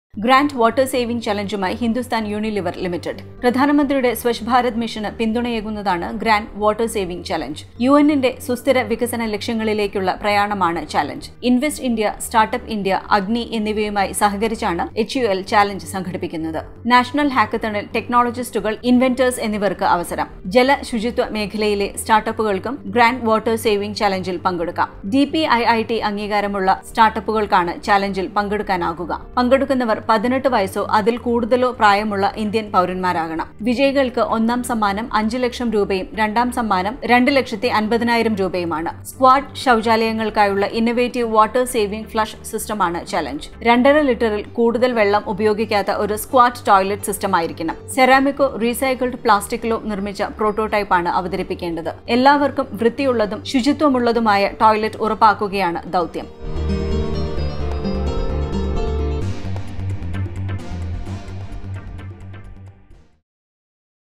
grand water saving ചലഞ്ചുമായി Hindustan Unilever limited പ്രധാനമന്ത്രിയുടെ സ്വച്ഛ് ഭാരത് മിഷന് പിന്തുണയേകുന്നതാണ് grand water saving challenge U എന്നിന്റെ സുസ്ഥിര വികസന ലക്ഷ്യങ്ങളിലേക്കുള്ള പ്രയാണമാണ് challenge invest India startup India Agni എന്നിവയുമായി സഹകരിച്ചാണ് എച്ച് യു എൽ ചാലഞ്ച് സംഘടിപ്പിക്കുന്നത് നാഷണൽ ഹാക്കത്തണിൽ ടെക്നോളജിസ്റ്റുകൾ ഇൻവെന്റേഴ്സ് എന്നിവർക്ക് അവസരം ജല ശുചിത്വ മേഖലയിലെ സ്റ്റാർട്ടപ്പുകൾക്കും ഗ്രാൻഡ് വാട്ടർ സേവിംഗ് ചലഞ്ചിൽ പങ്കെടുക്കാം D P I I T അംഗീകാരമുള്ള സ്റ്റാർട്ടപ്പുകൾക്കാണ് ചാലഞ്ചിൽ പങ്കെടുക്കാനാകുക പങ്കെടുക്കുന്നവർ പതിനെട്ട് വയസ്സോ അതിൽ കൂടുതലോ പ്രായമുള്ള ഇന്ത്യൻ പൗരന്മാരാകണം വിജയികൾക്ക് ഒന്നാം സമ്മാനം അഞ്ചു ലക്ഷം രൂപയും രണ്ടാം സമ്മാനം രണ്ട് ലക്ഷത്തി അൻപതിനായിരം രൂപയുമാണ് സ്ക്വാഡ് ശൗചാലയങ്ങൾക്കായുള്ള ഇന്നൊവേറ്റീവ് വാട്ടർ സേവിംഗ് ഫ്ലഷ് സിസ്റ്റമാണ് ചലഞ്ച് രണ്ടര ലിറ്ററിൽ കൂടുതൽ വെള്ളം ഉപയോഗിക്കാത്ത ഒരു സ്ക്വാഡ് ടോയ്ലറ്റ് സിസ്റ്റം ആയിരിക്കണം സെറാമിക്കോ റീസൈക്കിൾഡ് പ്ലാസ്റ്റിക്കിലോ നിർമ്മിച്ച പ്രോട്ടോടൈപ്പാണ് അവതരിപ്പിക്കേണ്ടത് എല്ലാവർക്കും വൃത്തിയുള്ളതും ശുചിത്വമുള്ളതുമായ ടോയ്ലറ്റ് ഉറപ്പാക്കുകയാണ് ദൗത്യം